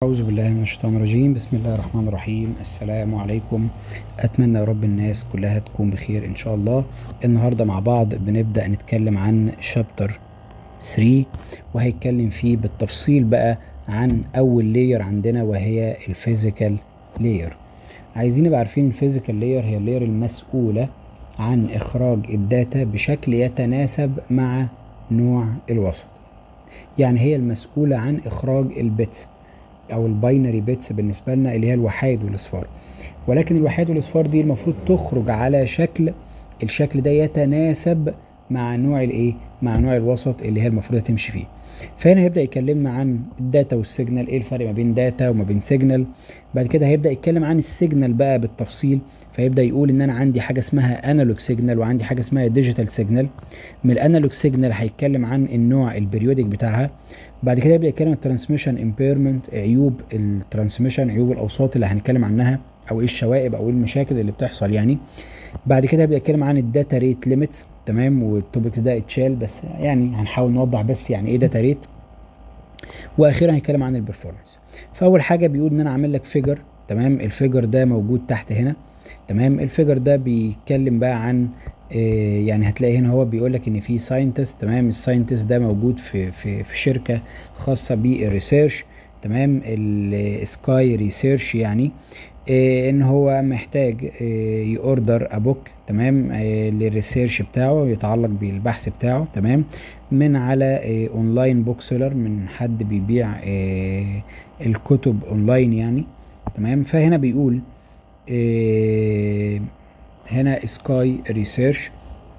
أعوذ بالله من الشيطان الرجيم بسم الله الرحمن الرحيم السلام عليكم أتمنى يا رب الناس كلها تكون بخير إن شاء الله النهاردة مع بعض بنبدأ نتكلم عن شابتر 3 وهيتكلم فيه بالتفصيل بقى عن أول لاير عندنا وهي الفيزيكال لاير عايزين نبقى عارفين الفيزيكال لاير هي اللاير المسؤولة عن إخراج الداتا بشكل يتناسب مع نوع الوسط يعني هي المسؤولة عن إخراج البيتس او الباينري بيتس بالنسبه لنا اللي هي الوحيد والاصفار ولكن الوحيد والاصفار دي المفروض تخرج على شكل الشكل ده يتناسب مع نوع الايه مع نوع الوسط اللي هي المفروض تمشي فيه فهنا هيبدا يكلمنا عن الداتا والسيجنال ايه الفرق ما بين داتا وما بين سيجنال بعد كده هيبدا يتكلم عن السيجنال بقى بالتفصيل فيبدا يقول ان انا عندي حاجه اسمها انالوج سيجنال وعندي حاجه اسمها ديجيتال سيجنال من الانالوج سيجنال هيتكلم عن النوع البريودك بتاعها بعد كده يبدا يتكلم عن الترانسميشن امبيرمنت عيوب الترانسميشن عيوب الاوساط اللي هنتكلم عنها او ايه الشوائب او ايه المشاكل اللي بتحصل يعني بعد كده هيبدا يتكلم عن الداتا ريت ليميتس تمام والتوبكس ده اتشال بس يعني هنحاول نوضح بس يعني ايه داتا ريت واخيرا هنتكلم عن البرفورمانس فاول حاجه بيقول ان انا عامل لك فيجر تمام الفيجر ده موجود تحت هنا تمام الفيجر ده بيتكلم بقى عن إيه يعني هتلاقي هنا هو بيقول لك ان في ساينتست تمام الساينتست ده موجود في في في شركه خاصه بالريسيرش تمام السكاي ريسيرش يعني إيه ان هو محتاج إيه يوردر ابوك تمام إيه للريسيرش بتاعه يتعلق بالبحث بتاعه تمام من على إيه اونلاين بوك سيلر من حد بيبيع إيه الكتب اونلاين يعني تمام فهنا بيقول إيه هنا سكاي ريسيرش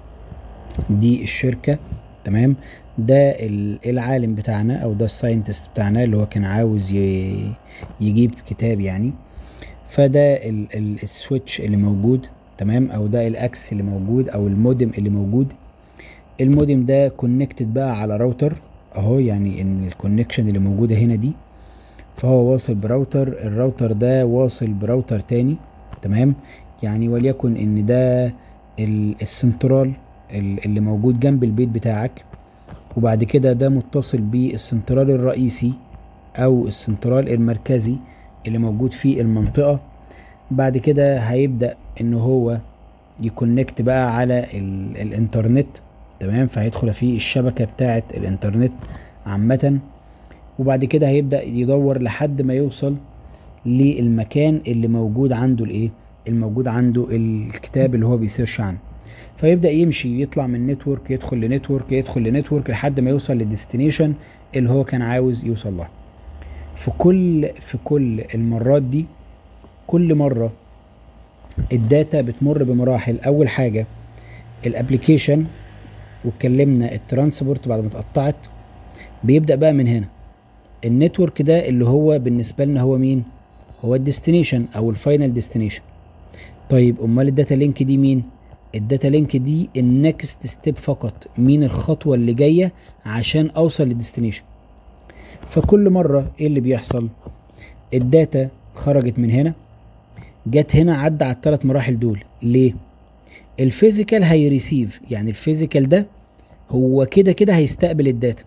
دي الشركة تمام ده العالم بتاعنا او ده الساينتست بتاعنا اللي هو كان عاوز يجيب كتاب يعني فده السويتش اللي موجود تمام او ده الاكس اللي موجود او المودم اللي موجود المودم ده كونكتد بقى على راوتر اهو يعني ان الكونكشن اللي موجودة هنا دي فهو واصل براوتر الراوتر ده واصل براوتر تاني تمام يعني وليكن ان ده السنترال اللي موجود جنب البيت بتاعك وبعد كده ده متصل بالسنترال الرئيسي او السنترال المركزي اللي موجود في المنطقة بعد كده هيبدأ ان هو يكونكت بقى على الانترنت تمام فهيدخل في الشبكة بتاعة الانترنت عامة وبعد كده هيبدأ يدور لحد ما يوصل للمكان اللي موجود عنده الايه الموجود عنده الكتاب اللي هو بيسيرش عنه فيبدا يمشي يطلع من نتورك يدخل لنتورك يدخل لنتورك لحد ما يوصل للديستنيشن اللي هو كان عاوز يوصل لها في كل في كل المرات دي كل مره الداتا بتمر بمراحل اول حاجه الابلكيشن واتكلمنا الترانسبورت بعد ما اتقطعت بيبدا بقى من هنا النتورك ده اللي هو بالنسبه لنا هو مين هو الديستنيشن او الفاينل ديستنيشن طيب امال الداتا لينك دي مين الداتا لينك دي النكست ستيب فقط مين الخطوه اللي جايه عشان اوصل للديستنيشن فكل مره ايه اللي بيحصل الداتا خرجت من هنا جت هنا عدى على الثلاث مراحل دول ليه الفيزيكال هيريسيف يعني الفيزيكال ده هو كده كده هيستقبل الداتا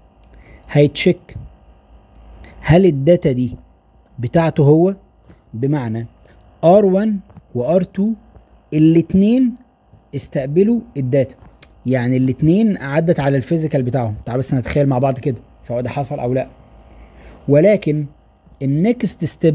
هيتشيك هل الداتا دي بتاعته هو بمعنى R1 و R2 الاتنين استقبلوا الداتا يعني الاتنين عدت على الفيزيكال بتاعهم تعال بس نتخيل مع بعض كده سواء ده حصل او لا ولكن النكست ستيب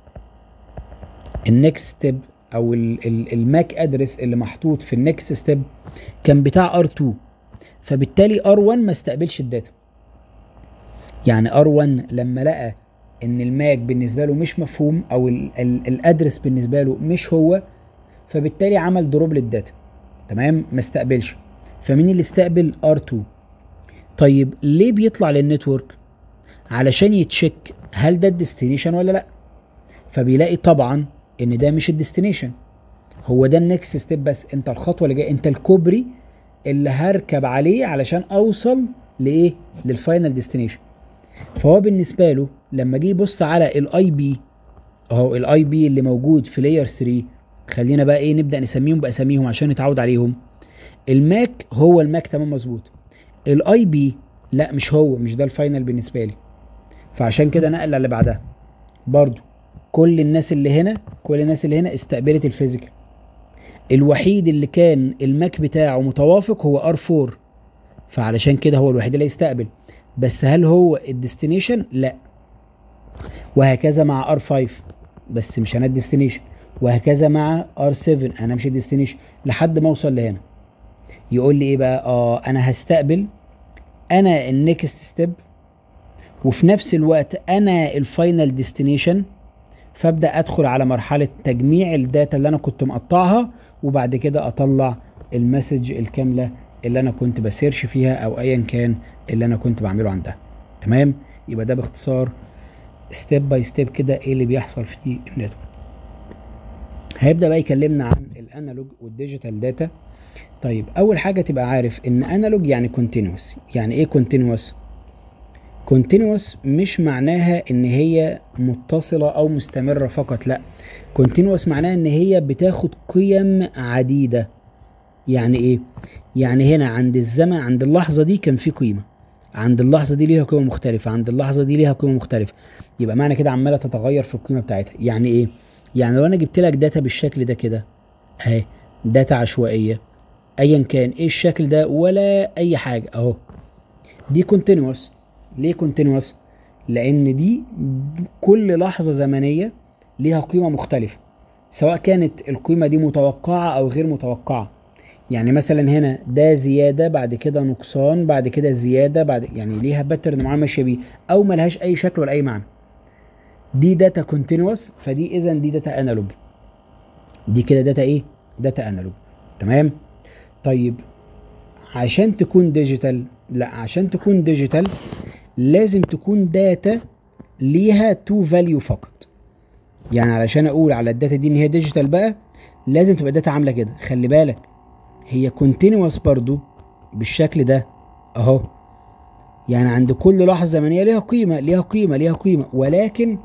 النكست ستيب او الماك ادرس اللي محطوط في النكست ستيب كان بتاع R2 فبالتالي R1 ما استقبلش الداتا يعني R1 لما لقى ان الماك بالنسبه له مش مفهوم او الادرس بالنسبه له مش هو فبالتالي عمل دروب للداتا تمام ما استقبلش فمين اللي استقبل R2 طيب ليه بيطلع للنتورك علشان يتشيك هل ده الديستنيشن ولا لا فبيلاقي طبعا ان ده مش الديستنيشن هو ده النكست ستيب بس انت الخطوه اللي جايه انت الكوبري اللي هركب عليه علشان اوصل لايه للفاينل ديستنيشن فهو بالنسبه له لما جه يبص على الاي بي اهو الاي بي اللي موجود في لاير 3 خلينا بقى ايه نبدا نسميهم باساميهم عشان نتعود عليهم الماك هو الماك تمام مظبوط الاي بي لا مش هو مش ده الفاينل بالنسبه لي فعشان كده نقل اللي بعدها برضو كل الناس اللي هنا كل الناس اللي هنا استقبلت الفيزيكال الوحيد اللي كان الماك بتاعه متوافق هو ار 4 فعلشان كده هو الوحيد اللي يستقبل بس هل هو الديستنيشن لا وهكذا مع ار 5 بس مش انا الديستنيشن وهكذا مع ار 7 انا مش الديستنيشن لحد ما اوصل لهنا يقول لي ايه بقى اه انا هستقبل انا النكست ستيب وفي نفس الوقت انا الفاينل ديستنيشن فابدا ادخل على مرحله تجميع الداتا اللي انا كنت مقطعها وبعد كده اطلع المسج الكامله اللي انا كنت بسيرش فيها او ايا كان اللي انا كنت بعمله عندها تمام يبقى ده باختصار ستيب باي ستيب كده ايه اللي بيحصل في النتورك هيبدا بقى يكلمنا عن الانالوج والديجيتال داتا طيب اول حاجه تبقى عارف ان انالوج يعني كونتينوس يعني ايه كونتينوس كونتينوس مش معناها ان هي متصله او مستمره فقط لا كونتينوس معناها ان هي بتاخد قيم عديده يعني ايه يعني هنا عند الزمن عند اللحظه دي كان في قيمه عند اللحظه دي ليها قيمه مختلفه عند اللحظه دي ليها قيمه مختلفه يبقى معنى كده عماله تتغير في القيمه بتاعتها يعني ايه يعني لو انا جبت لك داتا بالشكل ده كده اهي داتا عشوائيه ايا كان ايه الشكل ده ولا اي حاجه اهو دي كونتينوس ليه كونتينوس لان دي كل لحظه زمنيه ليها قيمه مختلفه سواء كانت القيمه دي متوقعه او غير متوقعه يعني مثلا هنا ده زياده بعد كده نقصان بعد كده زياده بعد يعني ليها باترن معين ماشيه بيه او ملهاش اي شكل ولا اي معنى دي داتا كونتينوس فدي اذا دي داتا انالوج دي كده داتا ايه داتا انالوج تمام طيب عشان تكون ديجيتال لا عشان تكون ديجيتال لازم تكون داتا ليها تو فاليو فقط يعني علشان اقول على الداتا دي ان هي ديجيتال بقى لازم تبقى داتا عامله كده خلي بالك هي كونتينوس برضو بالشكل ده اهو يعني عند كل لحظه زمنيه ليها قيمه ليها قيمه ليها قيمه ولكن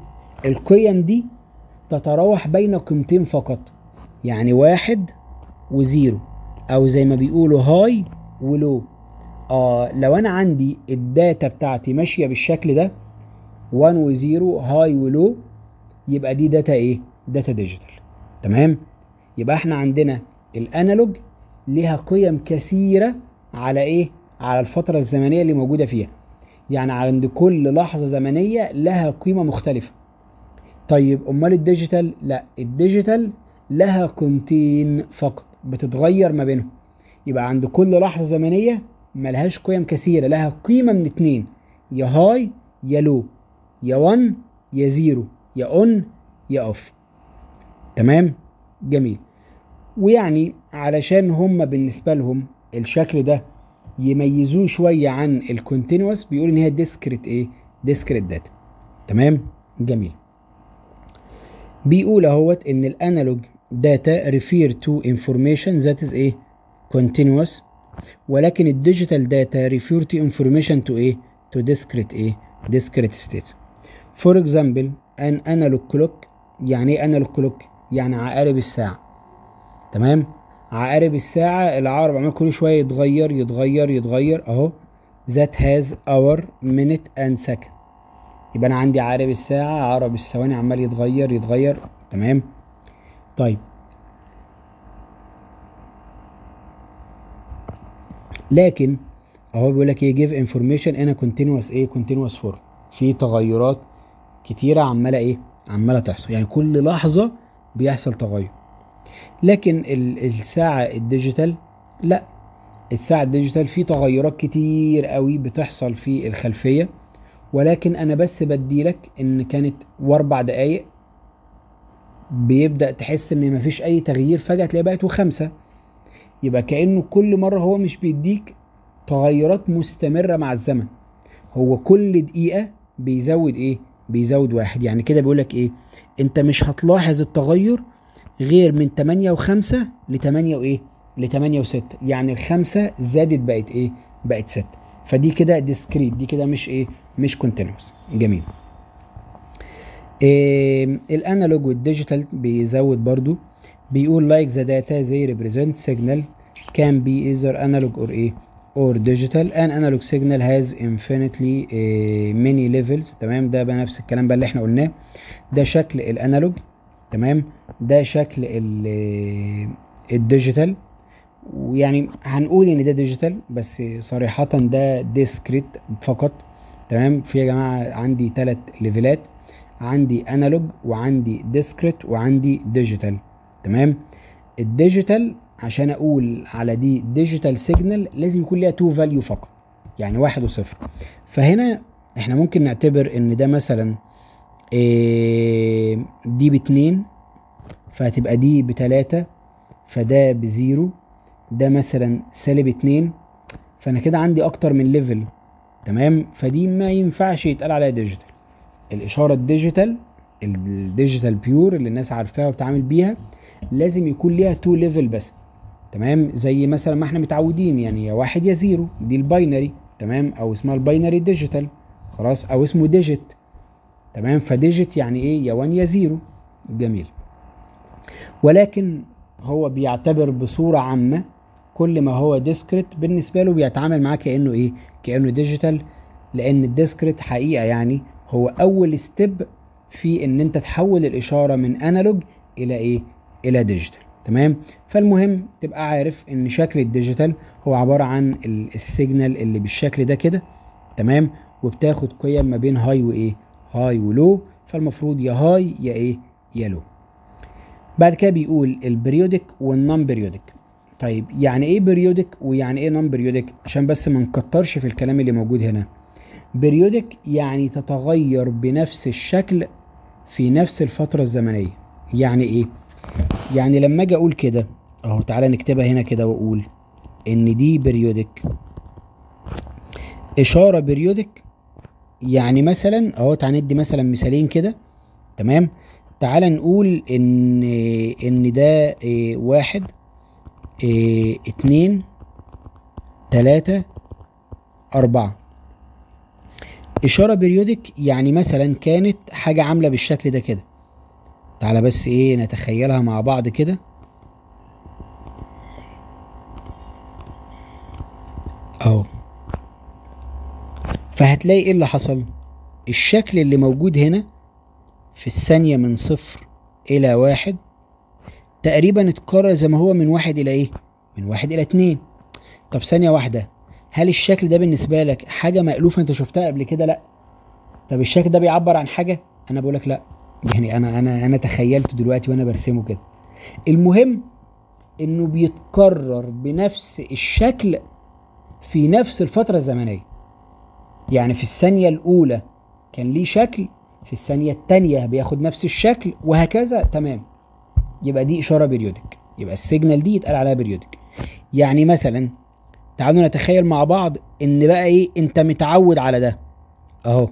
القيم دي تتراوح بين قيمتين فقط يعني واحد وزيرو او زي ما بيقولوا هاي ولو اه لو انا عندي الداتا بتاعتي ماشيه بالشكل ده 1 و0 هاي ولو يبقى دي داتا ايه داتا ديجيتال تمام يبقى احنا عندنا الانالوج ليها قيم كثيره على ايه على الفتره الزمنيه اللي موجوده فيها يعني عند كل لحظه زمنيه لها قيمه مختلفه طيب امال الديجيتال لا الديجيتال لها قيمتين فقط بتتغير ما بينهم يبقى عند كل لحظه زمنيه ملهاش قيم كثيره لها قيمه من اتنين يا هاي يا لو يا 1 يا زيرو يا اون يا اوف تمام جميل ويعني علشان هم بالنسبه لهم الشكل ده يميزوه شويه عن الكونتينوس بيقول ان هي ديسكريت ايه ديسكريت داتا تمام جميل بيقول اهوت ان الانالوج data refer to information that is ايه continuous ولكن الديجيتال داتا refer to information to ايه to discrete ايه discrete states for example an analog clock يعني ايه analog clock يعني عقارب الساعة تمام عقارب الساعة العقرب عمال كل شوية يتغير يتغير يتغير اهو that has hour minute and second يبقى انا عندي عقارب الساعة عقرب الثواني عمال يتغير يتغير تمام طيب لكن اهو بيقول لك ايه جيف انفورميشن انا كونتينوس ايه كونتينوس فور في تغيرات كتيره عماله ايه عماله تحصل يعني كل لحظه بيحصل تغير لكن الساعه الديجيتال لا الساعه الديجيتال في تغيرات كتير قوي بتحصل في الخلفيه ولكن انا بس بديلك ان كانت واربع دقايق بيبدا تحس ان مفيش اي تغيير فجاه تلاقي بقت وخمسه يبقى كانه كل مره هو مش بيديك تغيرات مستمره مع الزمن هو كل دقيقه بيزود ايه بيزود واحد يعني كده بيقول لك ايه انت مش هتلاحظ التغير غير من 8 و5 ل 8 وايه ل 8 و6 يعني الخمسه زادت بقت ايه بقت 6 فدي كده ديسكريت دي كده مش ايه مش كونتينوس جميل إيه الانالوج والديجيتال بيزود برضو بيقول like the data they represent signal can be either analog or ايه or digital an analog signal has infinitely uh, many levels تمام ده بقى نفس الكلام بقى اللي احنا قلناه ده شكل الانالوج تمام ده شكل ال- الديجيتال ويعني هنقول ان ده ديجيتال بس صريحة ده ديسكريت فقط تمام في يا جماعة عندي ثلاث ليفلات عندي انالوج وعندي ديسكريت وعندي ديجيتال تمام الديجيتال عشان اقول على دي ديجيتال سيجنال لازم يكون ليها تو فاليو فقط يعني واحد وصفر فهنا احنا ممكن نعتبر ان ده مثلا إيه دي باتنين فهتبقى دي بتلاتة فده بزيرو ده مثلا سالب اتنين فانا كده عندي اكتر من ليفل تمام فدي ما ينفعش يتقال عليها ديجيتال الاشاره الديجيتال الديجيتال بيور اللي الناس عارفاها وبتعامل بيها لازم يكون ليها تو ليفل بس تمام زي مثلا ما احنا متعودين يعني يا واحد يا زيرو دي الباينري تمام او اسمها الباينري ديجيتال خلاص او اسمه ديجيت تمام فديجيت يعني ايه يا 1 يا زيرو جميل ولكن هو بيعتبر بصورة عامة كل ما هو ديسكريت بالنسبة له بيتعامل معاه كأنه ايه كأنه ديجيتال لأن الديسكريت حقيقة يعني هو أول ستيب في إن أنت تحول الإشارة من أنالوج إلى ايه إلى ديجيتال تمام فالمهم تبقى عارف إن شكل الديجيتال هو عبارة عن ال- السيجنال اللي بالشكل ده كده تمام وبتاخد قيم ما بين هاي وايه هاي ولو فالمفروض يا هاي يا ايه يا لو بعد كده بيقول البريودك والنون بريودك طيب يعني ايه بريودك ويعني ايه نون بريودك عشان بس ما نكترش في الكلام اللي موجود هنا بريودك يعني تتغير بنفس الشكل في نفس الفترة الزمنية يعني ايه يعني لما اجي اقول كده اهو تعالى نكتبها هنا كده واقول ان دي بريودك اشارة بريودك يعني مثلا اهو تعالى ندي مثلا مثالين كده تمام تعال نقول ان ان ده إيه، واحد إيه، اتنين تلاتة اربعة اشارة بريودك يعني مثلا كانت حاجة عاملة بالشكل ده كده تعالى بس ايه نتخيلها مع بعض كده اهو فهتلاقي ايه اللي حصل الشكل اللي موجود هنا في الثانية من صفر إلى واحد تقريبا اتكرر زي ما هو من واحد إلى إيه؟ من واحد إلى اتنين طب ثانية واحدة هل الشكل ده بالنسبة لك حاجة مألوفة أنت شفتها قبل كده؟ لأ طب الشكل ده بيعبر عن حاجة؟ أنا بقول لك لأ يعني أنا أنا أنا تخيلته دلوقتي وأنا برسمه كده المهم إنه بيتكرر بنفس الشكل في نفس الفترة الزمنية يعني في الثانية الأولى كان ليه شكل في الثانية التانية بياخد نفس الشكل وهكذا تمام يبقى دي إشارة بريودك يبقى السيجنال دي يتقال عليها بريودك يعني مثلا تعالوا نتخيل مع بعض ان بقى ايه انت متعود على ده اهو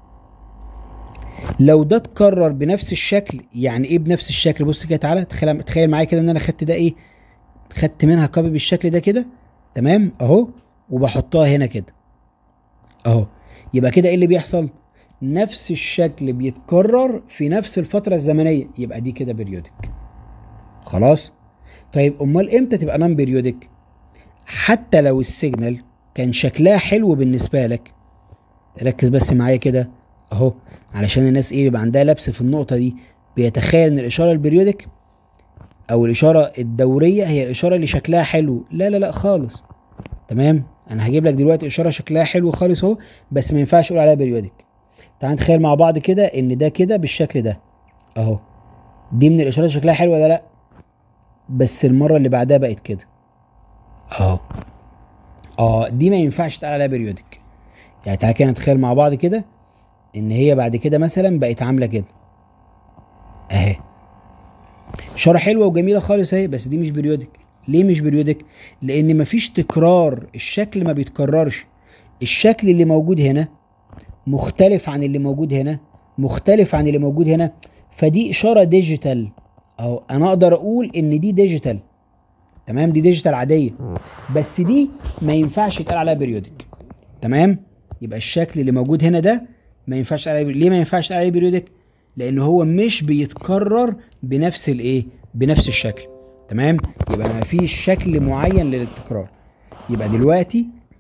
لو ده اتكرر بنفس الشكل يعني ايه بنفس الشكل بص كده تعالى تخيل تخيل معايا كده ان انا خدت ده ايه خدت منها كوبي بالشكل ده كده تمام اهو وبحطها هنا كده اهو يبقى كده ايه اللي بيحصل نفس الشكل بيتكرر في نفس الفترة الزمنية يبقى دي كده بريودك خلاص طيب امال امتى تبقى نون بريودك حتى لو السيجنال كان شكلها حلو بالنسبة لك ركز بس معايا كده اهو علشان الناس ايه بيبقى عندها لبس في النقطة دي بيتخيل ان الاشارة البريودك او الاشارة الدورية هي الاشارة اللي شكلها حلو لا لا لا خالص تمام انا هجيب لك دلوقتي اشارة شكلها حلو خالص اهو بس ما ينفعش اقول عليها بريودك تعال نتخيل مع بعض كده ان ده كده بالشكل ده اهو دي من الاشارات شكلها حلو ولا لا بس المره اللي بعدها بقت كده اهو اه دي ما ينفعش تقال عليها بريودك يعني تعال كده نتخيل مع بعض كده ان هي بعد كده مثلا بقت عامله كده اهي اشاره حلوه وجميله خالص اهي بس دي مش بريودك ليه مش بريودك لان مفيش تكرار الشكل ما بيتكررش الشكل اللي موجود هنا مختلف عن اللي موجود هنا مختلف عن اللي موجود هنا فدي اشاره ديجيتال اهو انا اقدر اقول ان دي ديجيتال تمام دي ديجيتال عاديه بس دي ما ينفعش يتقال عليها بريودك تمام يبقى الشكل اللي موجود هنا ده ما ينفعش يتقال عليه ليه ما ينفعش يتقال عليه بريودك لان هو مش بيتكرر بنفس الايه بنفس الشكل تمام يبقى ما فيش شكل معين للتكرار يبقى دلوقتي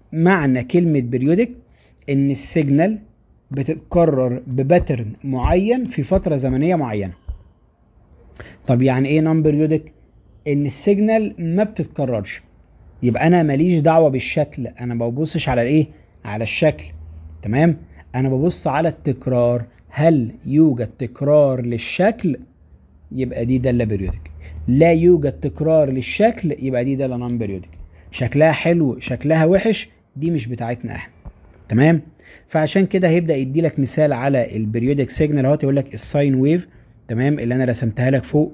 معنى كلمة بريودك ان السيجنال بتتكرر بباترن معين في فترة زمنية معينة طب يعني ايه نون بريودك ان السيجنال ما بتتكررش يبقى انا ماليش دعوة بالشكل انا ما ببصش على الايه على الشكل تمام انا ببص على التكرار هل يوجد تكرار للشكل يبقى دي دالة بريودك لا يوجد تكرار للشكل يبقى دي دالة نون بريودك شكلها حلو شكلها وحش دي مش بتاعتنا احنا تمام فعشان كده هيبدا يدي لك مثال على البريودك سيجنال اهوت يقول لك الساين ويف تمام اللي انا رسمتها لك فوق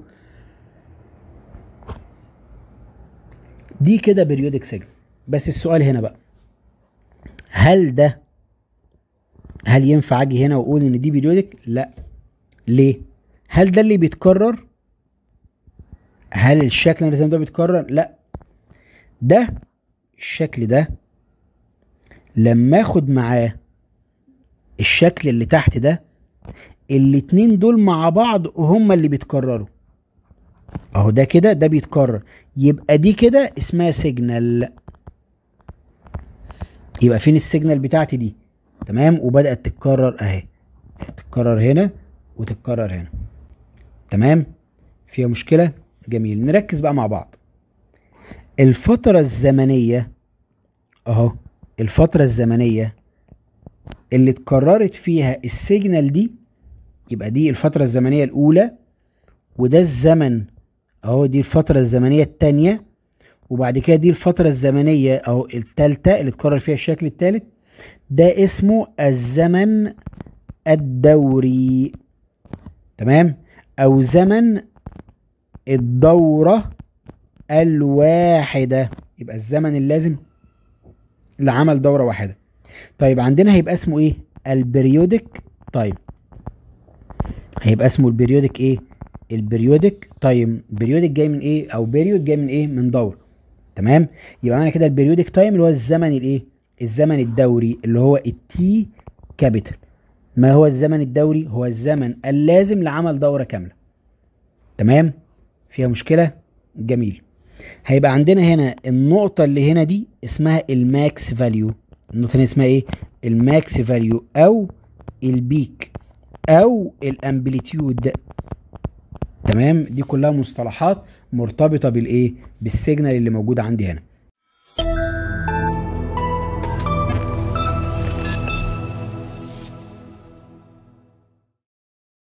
دي كده بريودك سيجنال بس السؤال هنا بقى هل ده هل ينفع اجي هنا واقول ان دي بريودك لا ليه هل ده اللي بيتكرر هل الشكل اللي رسمته ده بيتكرر لا ده الشكل ده لما اخد معاه الشكل اللي تحت ده الاتنين دول مع بعض هما اللي بيتكرروا اهو ده كده ده بيتكرر يبقى دي كده اسمها سيجنال يبقى فين السيجنال بتاعتي دي تمام وبدات تتكرر اهي تتكرر هنا وتتكرر هنا تمام فيها مشكله جميل نركز بقى مع بعض الفتره الزمنيه اهو الفتره الزمنيه اللي اتكررت فيها السيجنال دي يبقى دي الفتره الزمنيه الاولى وده الزمن اهو دي الفتره الزمنيه الثانيه وبعد كده دي الفتره الزمنيه اهو الثالثه اللي اتكرر فيها الشكل الثالث ده اسمه الزمن الدوري تمام او زمن الدورة الواحدة يبقى الزمن اللازم لعمل دورة واحدة طيب عندنا هيبقى اسمه ايه البريودك تايم هيبقى اسمه البريودك ايه البريودك تايم بريودك جاي من ايه او بيريود جاي من ايه من دور تمام يبقى معنى كده البريودك تايم اللي هو الزمن الايه الزمن الدوري اللي هو التي كابيتال ما هو الزمن الدوري هو الزمن اللازم لعمل دورة كاملة تمام فيها مشكلة جميل هيبقى عندنا هنا النقطة اللي هنا دي اسمها الماكس فاليو النقطة هنا اسمها ايه الماكس فاليو او البيك او الامبليتيود تمام دي كلها مصطلحات مرتبطة بالايه بالسيجنال اللي موجود عندي هنا